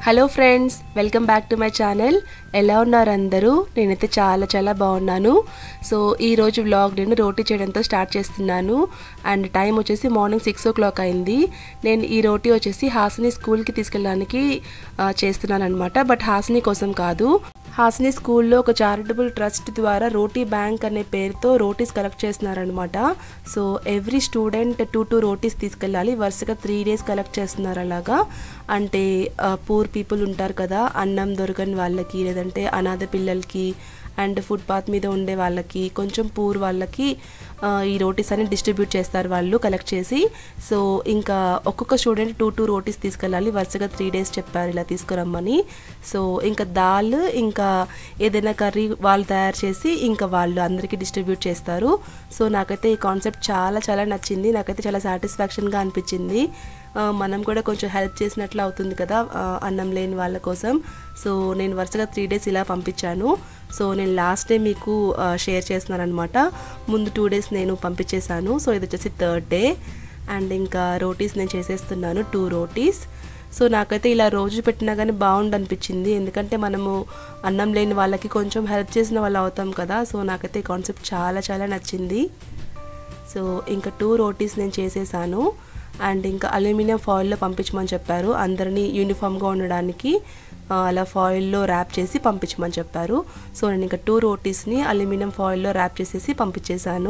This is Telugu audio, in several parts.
hello friends welcome back to my channel ఎలా ఉన్నారు అందరూ నేనైతే చాలా చాలా బాగున్నాను సో ఈ రోజు వ్లాగ్ నేను రోటీ చేయడంతో స్టార్ట్ చేస్తున్నాను అండ్ టైం వచ్చేసి మార్నింగ్ సిక్స్ ఓ క్లాక్ అయింది నేను ఈ రోటీ వచ్చేసి హాసిని స్కూల్కి తీసుకెళ్ళడానికి ఆ, చేస్తున్నాను అనమాట బట్ హాసిని కోసం కాదు హాసిని స్కూల్లో ఒక చారిటబుల్ ట్రస్ట్ ద్వారా రోటీ బ్యాంక్ అనే పేరుతో రోటీస్ కలెక్ట్ చేస్తున్నారనమాట so every student two two rotis తీసుకెళ్ళాలి వరుసగా త్రీ డేస్ కలెక్ట్ చేస్తున్నారు అలాగా అంటే పూర్ పీపుల్ ఉంటారు కదా అన్నం దొరకని వాళ్ళకి లేదంటే అనాథ పిల్లలకి అండ్ ఫుట్పాత్ మీద ఉండే వాళ్ళకి కొంచెం పూర్ వాళ్ళకి ఆ, ఈ రోటీస్ అని డిస్ట్రిబ్యూట్ చేస్తారు వాళ్ళు కలెక్ట్ చేసి సో ఇంకా ఒక్కొక్క స్టూడెంట్ టూ టూ రోటీస్ తీసుకెళ్ళాలి వరుసగా త్రీ డేస్ చెప్పారు ఇలా తీసుకురమ్మని సో ఇంకా దాల్ ఇంకా ఏదైనా కర్రీ వాళ్ళు తయారు చేసి ఇంకా వాళ్ళు అందరికీ డిస్ట్రిబ్యూట్ చేస్తారు సో నాకైతే ఈ కాన్సెప్ట్ చాలా చాలా నచ్చింది నాకైతే చాలా సాటిస్ఫాక్షన్గా అనిపించింది ఆ, మనం కూడా కొంచెం హెల్ప్ చేసినట్లు అవుతుంది కదా ఆ, అన్నం లేని వాళ్ళ కోసం సో నేను వరుసగా త్రీ డేస్ ఇలా పంపించాను సో నేను లాస్ట్ డే మీకు షేర్ చేస్తున్నాను అనమాట ముందు టూ డేస్ నేను పంపించేశాను సో ఇది వచ్చేసి థర్డ్ డే అండ్ ఇంకా రోటీస్ నేను చేసేస్తున్నాను టూ రోటీస్ సో నాకైతే ఇలా రోజు పెట్టినా కానీ బాగుండు అనిపించింది ఎందుకంటే మనము అన్నం లేని వాళ్ళకి కొంచెం హెల్ప్ చేసిన వాళ్ళు అవుతాం కదా సో నాకైతే ఈ కాన్సెప్ట్ చాలా చాలా నచ్చింది సో ఇంకా టూ రోటీస్ నేను చేసేసాను అండ్ ఇంకా అల్యూమినియం ఫాయిల్లో పంపించమని చెప్పారు అందరినీ యూనిఫామ్గా ఉండడానికి ఆ, అలా ఫాయిల్లో ర్యాప్ చేసి పంపించమని చెప్పారు సో నేను ఇంకా టూ రోటీస్ని అల్యూమినియం ఫాయిల్లో ర్యాప్ చేసేసి పంపించేశాను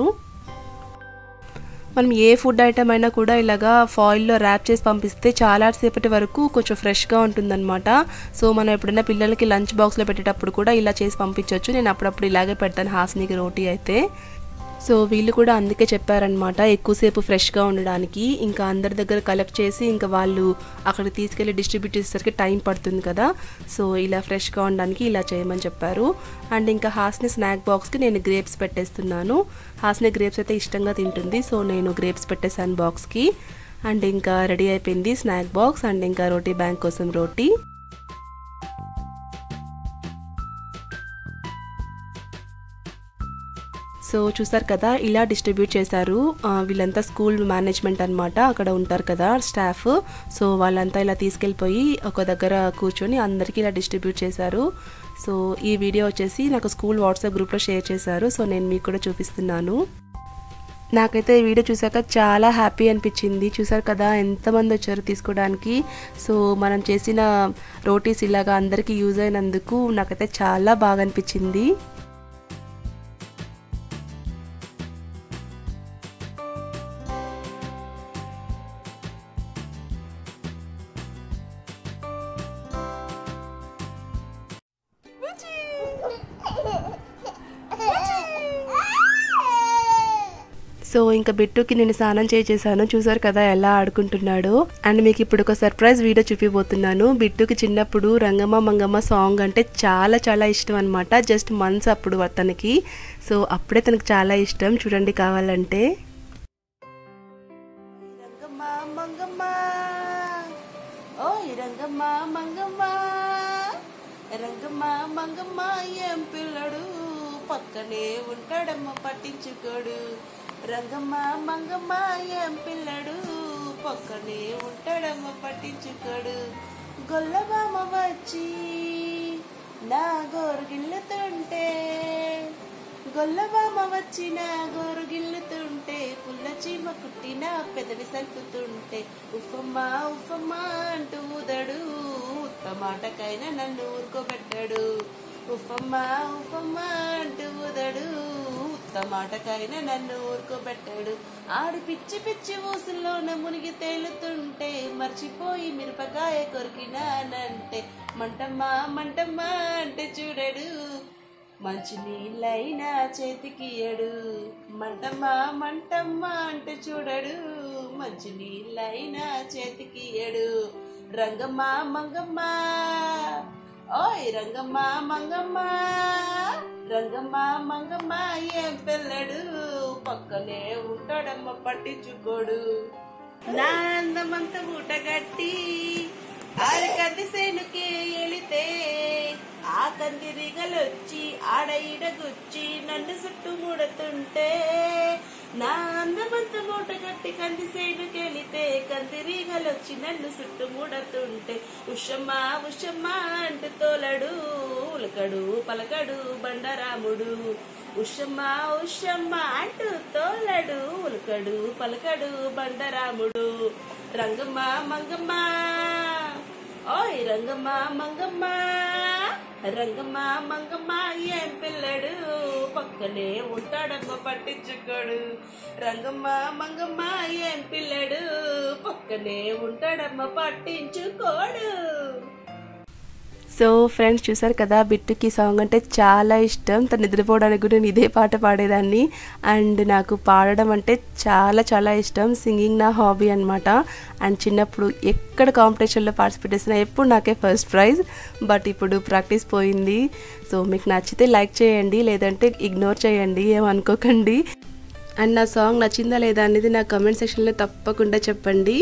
మనం ఏ ఫుడ్ ఐటమ్ అయినా కూడా ఇలాగా ఫాయిల్లో ర్యాప్ చేసి పంపిస్తే చాలా సేపటి వరకు కొంచెం ఫ్రెష్గా ఉంటుందన్నమాట సో మనం ఎప్పుడైనా పిల్లలకి లంచ్ బాక్స్లో పెట్టేటప్పుడు కూడా ఇలా చేసి పంపించవచ్చు నేను అప్పుడప్పుడు ఇలాగే పెడతాను హాస్నికి రోటీ అయితే సో వీళ్ళు కూడా అందుకే చెప్పారనమాట ఎక్కువసేపు ఫ్రెష్గా ఉండడానికి ఇంకా అందరి దగ్గర కలెక్ట్ చేసి ఇంకా వాళ్ళు అక్కడికి తీసుకెళ్ళి డిస్ట్రిబ్యూట్ చేసేసరికి టైం పడుతుంది కదా సో ఇలా ఫ్రెష్గా ఉండడానికి ఇలా చేయమని చెప్పారు అండ్ ఇంకా హాస్ని స్నాక్ బాక్స్కి నేను గ్రేప్స్ పెట్టేస్తున్నాను హాస్ని గ్రేప్స్ అయితే ఇష్టంగా తింటుంది సో నేను గ్రేప్స్ పెట్టేశాను బాక్స్కి అండ్ ఇంకా రెడీ అయిపోయింది స్నాక్ బాక్స్ అండ్ ఇంకా రోటీ బ్యాంక్ కోసం రోటీ సో చూసారు కదా ఇలా డిస్ట్రిబ్యూట్ చేశారు ఆ, వీళ్ళంతా స్కూల్ మేనేజ్మెంట్ అన్నమాట అక్కడ ఉంటారు కదా స్టాఫ్ సో వాళ్ళంతా ఇలా తీసుకెళ్ళిపోయి ఒక దగ్గర కూర్చొని అందరికీ ఇలా డిస్ట్రిబ్యూట్ చేశారు సో ఈ వీడియో వచ్చేసి నాకు స్కూల్ వాట్సాప్ గ్రూప్లో షేర్ చేశారు సో నేను మీకు కూడా చూపిస్తున్నాను నాకైతే ఈ వీడియో చూసాక చాలా హ్యాపీ అనిపించింది చూసారు కదా ఎంతమంది వచ్చారు తీసుకోవడానికి సో మనం చేసిన రోటీస్ ఇలాగా అందరికీ యూజ్ అయినందుకు నాకైతే చాలా బాగా అనిపించింది సో ఇంకా బిట్టుకి నేను స్నానం చేసేసాను చూసారు కదా ఎలా ఆడుకుంటున్నాడు అండ్ మీకు ఇప్పుడు ఒక సర్ప్రైజ్ వీడియో చూపిపోతున్నాను బిట్టుకి చిన్నప్పుడు రంగమ్మ మంగమ్మ సాంగ్ అంటే చాలా చాలా ఇష్టం అనమాట జస్ట్ మంత్స్ అప్పుడు అతనికి సో అప్పుడే తనకు చాలా ఇష్టం చూడండి కావాలంటే రంగమ్మ మంగమ్మ ఓ రంగమ్మ మంగమ్మ రంగమ్మ మంగమ్మ ఏం పిల్లడు పక్కనే ఉంటాడమ్మ పట్టించుకోడు రంగమ్మ మంగమ్మ ఏం పిల్లడు పక్కనే ఉంటాడమ్మ పట్టించుకోడు గొల్లబామ వచ్చి నా గోరుగిల్లుతుంటే గొల్లబామ వచ్చిన గోరు గిల్లుతుంటే పుల్ల చీమ కుట్టిన పెదవి సల్పుతుంటే ఉఫమ్మా ఉఫమ్మా అంటూ ఊదడు ఉత్తమాటకైనా నన్ను ఊరుకోబెట్టాడు ఉఫమ్మా ఉఫమ్మా అంటూ ఊదడు ఉత్తమాటకైనా నన్ను ఊరుకోబెట్టాడు ఆడి పిచ్చి పిచ్చి ఊసుల్లోన మునిగి తేలుతుంటే మర్చిపోయి మిరపకాయ కొరికినానంటే మంటమ్మా మంటమ్మా అంటే చూడడు మంచి నీళ్ళైనా చేతికియడు మంటమ్మా మంటమ్మా అంటే చూడడు మంచి నీళ్ళైనా చేతికియడు రంగమ్మ మంగమ్మ ఓయ్ రంగమ్మ మంగమ్మ రంగమ్మ మంగమ్మ ఏం పిల్లడు పక్కనే ఉంటాడమ్మ పట్టించుకోడు నా అందమంతా ఊటగట్టి ఆడకంది సేనుకే ఎళితే ఆ కందిరిగలొచ్చి ఆడ ఈడ గుచ్చి నన్ను చుట్టూ ముడుతుంటే నా అందమంత మూట కట్టి కంది సేనుకెళితే కందిరీగలొచ్చి నన్ను చుట్టుముడుతుంటే ఉషమ్మా ఉషమ్మా అంటూ తోలడు ఉలకడు పలకడు బండరాముడు ఉషమ్మా ఉషమ్మా అంటూ తోలడు ఉలకడు పలకడు బండరాముడు రంగమ్మ మంగమ్మ ఓయ్ రంగమ్మ మంగమ్మ రంగమ్మ మంగమ్మ ఏం పిల్లడు పక్కనే ఉంటాడమ్మ పట్టించుకోడు రంగమ్మ మంగమ్మ ఏం పిల్లడు పక్కనే ఉంటాడమ్మ పట్టించుకోడు సో ఫ్రెండ్స్ చూసారు కదా బిట్టుకి సాంగ్ అంటే చాలా ఇష్టం తను నిద్రపోవడానికి కూడా నేను ఇదే పాట పాడేదాన్ని అండ్ నాకు పాడడం అంటే చాలా చాలా ఇష్టం సింగింగ్ నా హాబీ అనమాట అండ్ చిన్నప్పుడు ఎక్కడ కాంపిటీషన్లో పార్టిసిపేట్ చేసినా ఎప్పుడు నాకే ఫస్ట్ ప్రైజ్ బట్ ఇప్పుడు ప్రాక్టీస్ పోయింది సో మీకు నచ్చితే లైక్ చేయండి లేదంటే ఇగ్నోర్ చేయండి ఏమనుకోకండి అండ్ నా సాంగ్ నచ్చిందా లేదా అనేది నా కమెంట్ సెక్షన్లో తప్పకుండా చెప్పండి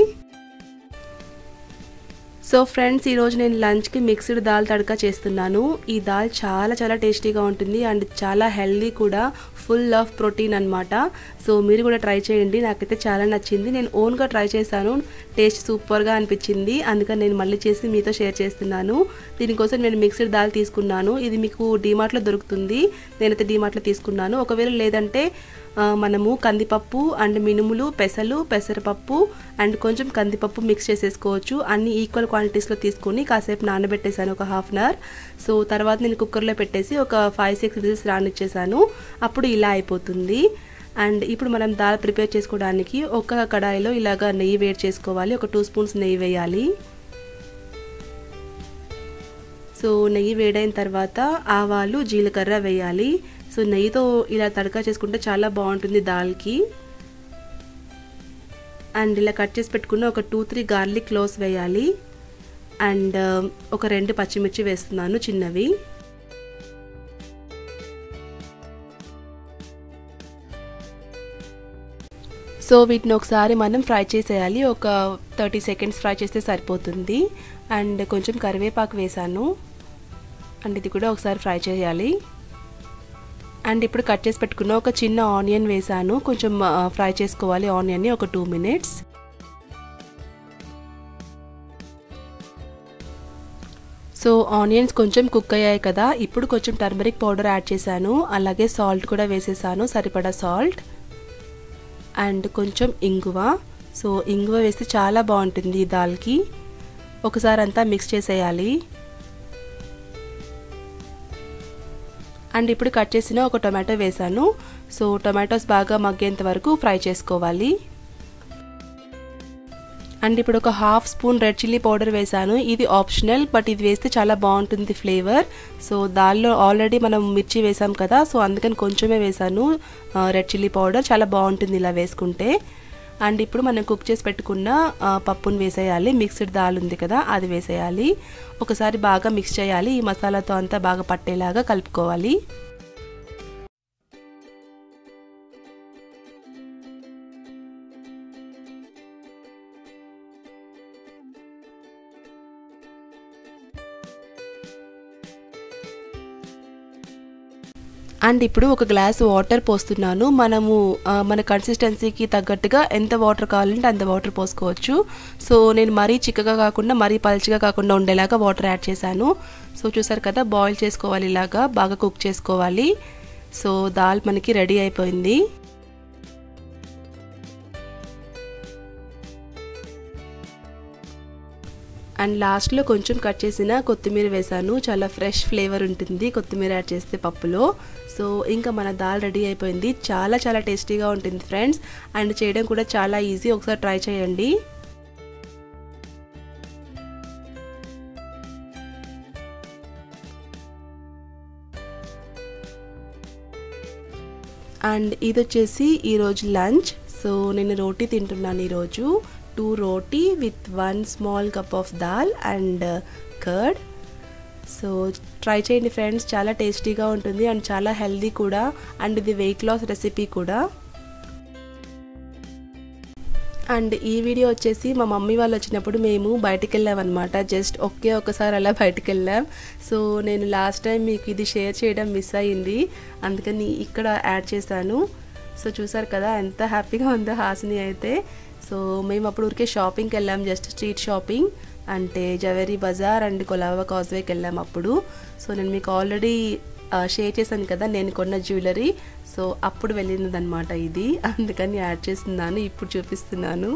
సో ఫ్రెండ్స్ ఈరోజు నేను లంచ్కి మిక్స్డ్ దాల్ తడకా చేస్తున్నాను ఈ దాల్ చాలా చాలా టేస్టీగా ఉంటుంది అండ్ చాలా హెల్దీ కూడా ఫుల్ ఆఫ్ ప్రోటీన్ అనమాట సో మీరు కూడా ట్రై చేయండి నాకైతే చాలా నచ్చింది నేను ఓన్గా ట్రై చేశాను టేస్ట్ సూపర్గా అనిపించింది అందుకని నేను మళ్ళీ చేసి మీతో షేర్ చేస్తున్నాను దీనికోసం నేను మిక్స్డ్ దాల్ తీసుకున్నాను ఇది మీకు డీమార్ట్లో దొరుకుతుంది నేనైతే డీమార్ట్లో తీసుకున్నాను ఒకవేళ లేదంటే మనము కందిపప్పు అండ్ మినుములు పెసలు పెసరపప్పు అండ్ కొంచెం కందిపప్పు మిక్స్ చేసేసుకోవచ్చు అన్ని ఈక్వల్ క్వాంటిటీస్లో తీసుకొని కాసేపు నానబెట్టేశాను ఒక హాఫ్ అన్ అవర్ సో తర్వాత నేను కుక్కర్లో పెట్టేసి ఒక ఫైవ్ సిక్స్ విజిల్స్ రానిచ్చేసాను అప్పుడు ఇలా అయిపోతుంది అండ్ ఇప్పుడు మనం దాల్ ప్రిపేర్ చేసుకోవడానికి ఒక కడాయిలో ఇలాగ నెయ్యి వేడి చేసుకోవాలి ఒక టూ స్పూన్స్ నెయ్యి వేయాలి సో నెయ్యి వేడైన తర్వాత ఆవాలు జీలకర్ర వేయాలి సో నెయ్యితో ఇలా తడకా చేసుకుంటే చాలా బాగుంటుంది దాల్కి అండ్ ఇలా కట్ చేసి పెట్టుకున్న ఒక టూ త్రీ గార్లిక్ క్లోవ్స్ వేయాలి అండ్ ఒక రెండు పచ్చిమిర్చి వేస్తున్నాను చిన్నవి సో వీటిని ఒకసారి మనం ఫ్రై చేసేయాలి ఒక థర్టీ సెకండ్స్ ఫ్రై చేస్తే సరిపోతుంది అండ్ కొంచెం కరివేపాకు వేసాను అండ్ ఇది కూడా ఒకసారి ఫ్రై చేయాలి అండ్ ఇప్పుడు కట్ చేసి పెట్టుకున్న ఒక చిన్న ఆనియన్ వేసాను కొంచెం ఫ్రై చేసుకోవాలి ఆనియన్ని ఒక టూ మినిట్స్ సో ఆనియన్స్ కొంచెం కుక్ అయ్యాయి కదా ఇప్పుడు కొంచెం టర్మరిక్ పౌడర్ యాడ్ చేశాను అలాగే సాల్ట్ కూడా వేసేసాను సరిపడా సాల్ట్ అండ్ కొంచెం ఇంగువ సో ఇంగువ వేస్తే చాలా బాగుంటుంది ఈ దాల్కి ఒకసారి అంతా మిక్స్ చేసేయాలి అండ్ ఇప్పుడు కట్ చేసిన ఒక టొమాటో వేసాను సో టొమాటోస్ బాగా మగ్గేంత వరకు ఫ్రై చేసుకోవాలి అండ్ ఇప్పుడు ఒక half spoon red chilli powder వేసాను ఇది ఆప్షనల్ బట్ ఇది వేస్తే చాలా బాగుంటుంది ఫ్లేవర్ సో దానిలో ఆల్రెడీ మనం మిర్చి వేసాం కదా సో అందుకని కొంచెమే వేసాను రెడ్ చిల్లీ పౌడర్ చాలా బాగుంటుంది ఇలా వేసుకుంటే అండ్ ఇప్పుడు మనం కుక్ చేసి పెట్టుకున్న పప్పును వేసేయాలి మిక్స్డ్ దాల్ ఉంది కదా అది వేసేయాలి ఒకసారి బాగా మిక్స్ చేయాలి ఈ మసాలాతో అంతా బాగా పట్టేలాగా కలుపుకోవాలి అండ్ ఇప్పుడు ఒక గ్లాస్ వాటర్ పోస్తున్నాను మనము మన కన్సిస్టెన్సీకి తగ్గట్టుగా ఎంత వాటర్ కావాలంటే అంత వాటర్ పోసుకోవచ్చు సో నేను మరీ చిక్కగా కాకుండా మరీ పల్చగా కాకుండా ఉండేలాగా వాటర్ యాడ్ చేశాను సో చూసారు కదా బాయిల్ చేసుకోవాలి ఇలాగా బాగా కుక్ చేసుకోవాలి సో దాల్ మనకి రెడీ అయిపోయింది అండ్ లాస్ట్లో కొంచెం కట్ చేసిన కొత్తిమీర వేసాను చాలా ఫ్రెష్ ఫ్లేవర్ ఉంటుంది కొత్తిమీర యాడ్ చేస్తే పప్పులో సో ఇంకా మన దాల్ రెడీ అయిపోయింది చాలా చాలా టేస్టీగా ఉంటుంది ఫ్రెండ్స్ అండ్ చేయడం కూడా చాలా ఈజీ ఒకసారి ట్రై చేయండి అండ్ ఇది వచ్చేసి ఈరోజు లంచ్ సో నేను రోటీ తింటున్నాను ఈరోజు two roti with one small cup of dal and curd so try చేయండి ఫ్రెండ్స్ చాలా టేస్టీగా ఉంటుంది అండ్ చాలా హెల్దీ కూడా అండ్ ఇది వెయిట్ లాస్ రెసిపీ కూడా అండ్ ఈ వీడియో వచ్చేసి మా మమ్మీ వాళ్ళు వచ్చినప్పుడు మేము బయటికి వెళ్ళామన్నమాట జస్ట్ ఒకే ఒకసారి అలా బయటికి వెళ్ళాం సో నేను లాస్ట్ టైం మీకు ఇది షేర్ చేయడం మిస్ అయ్యింది అందుకని ఇక్కడ యాడ్ చేశాను సో చూసారు కదా ఎంత హ్యాపీగా ఉందో హాసిని అయితే సో మేము అప్పుడు ఊరికే షాపింగ్కి వెళ్ళాం జస్ట్ స్ట్రీట్ షాపింగ్ అంటే జవేరీ బజార్ అండ్ కొలావా కాజ్వేకి వెళ్ళాం అప్పుడు సో నేను మీకు ఆల్రెడీ షేర్ చేశాను కదా నేను కొన్న జ్యువెలరీ సో అప్పుడు వెళ్ళినదనమాట ఇది అందుకని యాడ్ చేస్తున్నాను ఇప్పుడు చూపిస్తున్నాను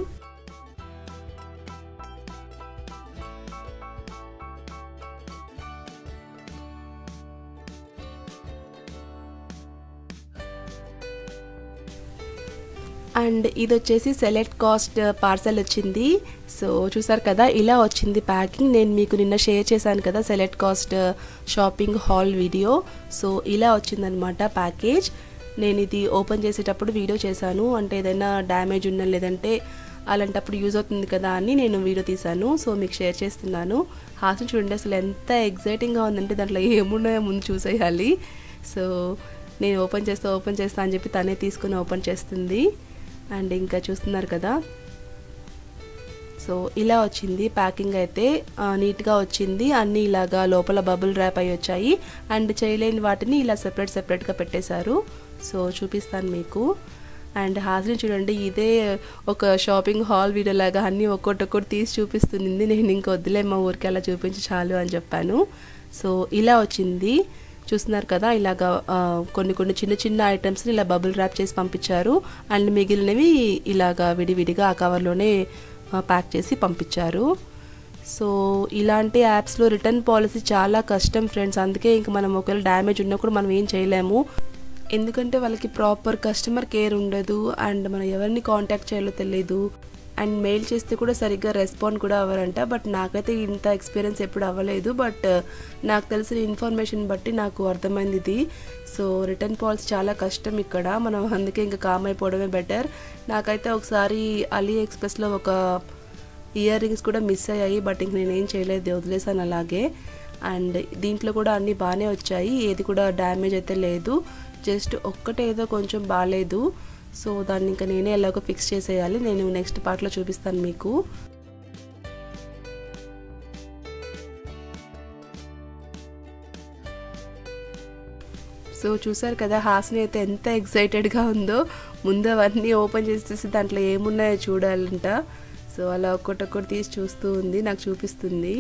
అండ్ ఇది వచ్చేసి సెలెక్ట్ కాస్ట్ పార్సల్ వచ్చింది సో చూసారు కదా ఇలా వచ్చింది ప్యాకింగ్ నేను మీకు నిన్న షేర్ చేశాను కదా select cost shopping haul video so ఇలా వచ్చిందనమాట ప్యాకేజ్ నేను ఇది ఓపెన్ చేసేటప్పుడు వీడియో చేశాను అంటే ఏదైనా డ్యామేజ్ ఉన్నా లేదంటే అలాంటప్పుడు యూజ్ అవుతుంది కదా అని నేను వీడియో తీశాను సో మీకు షేర్ చేస్తున్నాను హాస్టల్ చూడండి అసలు ఎంత ఎగ్జైటింగ్గా ఉందంటే దాంట్లో ఏమున్నాయో ముందు చూసేయాలి సో నేను ఓపెన్ చేస్తా ఓపెన్ చేస్తా అని చెప్పి తనే తీసుకుని ఓపెన్ చేస్తుంది అండ్ ఇంకా చూస్తున్నారు కదా సో ఇలా వచ్చింది ప్యాకింగ్ అయితే నీట్గా వచ్చింది అన్నీ ఇలాగా లోపల బబుల్ ర్యాప్ అయి వచ్చాయి అండ్ చేయలేని వాటిని ఇలా సెపరేట్ సెపరేట్గా పెట్టేశారు సో చూపిస్తాను మీకు అండ్ హాజరీ చూడండి ఇదే ఒక షాపింగ్ హాల్ వీడియో లాగా అన్నీ ఒక్కొక్కటి ఒక్కటి తీసి చూపిస్తుంది నేను ఇంకా వద్దులే మా ఊరికి అలా చూపించి చాలు అని చెప్పాను సో ఇలా వచ్చింది చూస్తున్నారు కదా ఇలాగా కొన్ని కొన్ని చిన్న చిన్న ఐటమ్స్ని ఇలా బబుల్ ర్యాప్ చేసి పంపించారు అండ్ మిగిలినవి ఇలాగా విడివిడిగా ఆ కవర్లోనే ప్యాక్ చేసి పంపించారు సో ఇలాంటి యాప్స్లో రిటర్న్ పాలసీ చాలా కష్టం ఫ్రెండ్స్ అందుకే ఇంక మనం ఒకవేళ డ్యామేజ్ ఉన్నా కూడా మనం ఏం చేయలేము ఎందుకంటే వాళ్ళకి ప్రాపర్ కస్టమర్ కేర్ ఉండదు అండ్ మనం ఎవరిని కాంటాక్ట్ చేయాలో తెలియదు అండ్ మెయిల్ చేస్తే కూడా సరిగ్గా రెస్పాండ్ కూడా అవ్వరంట బట్ నాకైతే ఇంత ఎక్స్పీరియన్స్ ఎప్పుడు అవ్వలేదు బట్ నాకు తెలిసిన ఇన్ఫర్మేషన్ బట్టి నాకు అర్థమైంది ఇది సో రిటర్న్ పాలసీ చాలా కష్టం ఇక్కడ మనం అందుకే ఇంకా కామ్ అయిపోవడమే బెటర్ నాకైతే ఒకసారి అలీ ఎక్స్ప్రెస్లో ఒక ఇయర్ రింగ్స్ కూడా మిస్ అయ్యాయి బట్ ఇంక నేనేం చేయలేదు వదిలేసాను అలాగే అండ్ దీంట్లో కూడా అన్నీ బాగానే వచ్చాయి ఏది కూడా డ్యామేజ్ అయితే లేదు జస్ట్ ఒక్కటే ఏదో కొంచెం బాగాలేదు సో దాన్ని ఇంకా నేనే ఎలాగో ఫిక్స్ చేసేయాలి నేను నెక్స్ట్ పార్ట్లో చూపిస్తాను మీకు సో చూసారు కదా హాస్ని అయితే ఎంత ఎక్సైటెడ్గా ఉందో ముందు అవన్నీ ఓపెన్ చేసేసి దాంట్లో ఏమున్నాయో చూడాలంట సో అలా ఒక్కొక్కటి తీసి చూస్తూ ఉంది నాకు చూపిస్తుంది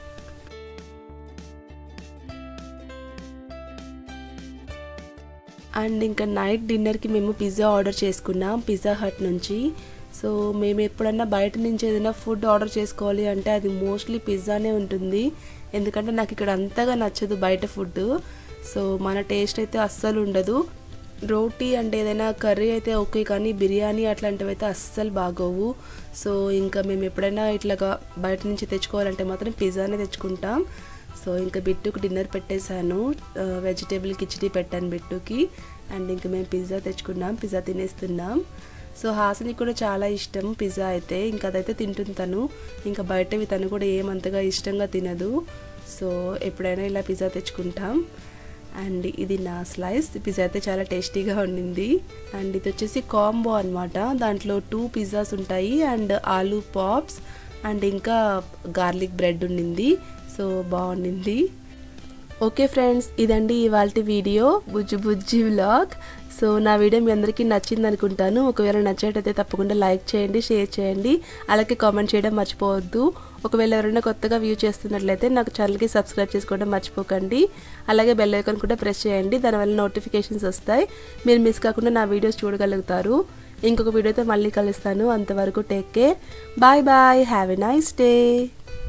అండ్ ఇంకా నైట్ డిన్నర్కి మేము పిజ్జా ఆర్డర్ చేసుకున్నాం పిజ్జా హట్ నుంచి సో మేము ఎప్పుడన్నా బయట నుంచి ఏదైనా ఫుడ్ ఆర్డర్ చేసుకోవాలి అంటే అది మోస్ట్లీ పిజ్జానే ఉంటుంది ఎందుకంటే నాకు ఇక్కడ అంతగా నచ్చదు బయట ఫుడ్ సో మన టేస్ట్ అయితే అస్సలు ఉండదు రోటీ అంటే ఏదైనా కర్రీ అయితే ఓకే కానీ బిర్యానీ అట్లాంటివి అయితే అస్సలు బాగోవు సో ఇంకా మేము ఎప్పుడైనా ఇట్లాగా బయట నుంచి తెచ్చుకోవాలంటే మాత్రం పిజ్జానే తెచ్చుకుంటాం సో ఇంకా బిట్టుకు డిన్నర్ పెట్టేశాను వెజిటేబుల్ కిచడీ పెట్టాను బిట్టుకి అండ్ ఇంకా మేము పిజ్జా తెచ్చుకున్నాం పిజ్జా తినేస్తున్నాం సో హాసిని కూడా చాలా ఇష్టం పిజ్జా అయితే ఇంకా అదైతే తింటుంది తను ఇంకా బయటవి తను కూడా ఏమంతగా ఇష్టంగా తినదు సో ఎప్పుడైనా ఇలా పిజ్జా తెచ్చుకుంటాం అండ్ ఇది నా స్లైస్ పిజ్జా అయితే చాలా టేస్టీగా ఉండింది అండ్ ఇది వచ్చేసి కాంబో అనమాట దాంట్లో టూ పిజ్జాస్ ఉంటాయి అండ్ ఆలూ పాప్స్ అండ్ ఇంకా గార్లిక్ బ్రెడ్ ఉండింది సో బాగుండింది ఓకే ఫ్రెండ్స్ ఇదండి ఇవాళ వీడియో బుజ్జి బుజ్జి వ్లాగ్ సో నా వీడియో మీ అందరికీ నచ్చింది అనుకుంటాను ఒకవేళ నచ్చేటైతే తప్పకుండా లైక్ చేయండి షేర్ చేయండి అలాగే కామెంట్ చేయడం మర్చిపోవద్దు ఒకవేళ ఎవరైనా కొత్తగా వ్యూ చేస్తున్నట్లయితే నాకు ఛానల్కి సబ్స్క్రైబ్ చేసుకోవడం మర్చిపోకండి అలాగే బెల్ ఐకాన్ కూడా ప్రెస్ చేయండి దానివల్ల నోటిఫికేషన్స్ వస్తాయి మీరు మిస్ కాకుండా నా వీడియోస్ చూడగలుగుతారు ఇంకొక వీడియోతో మళ్ళీ కలుస్తాను అంతవరకు take care bye bye have a nice day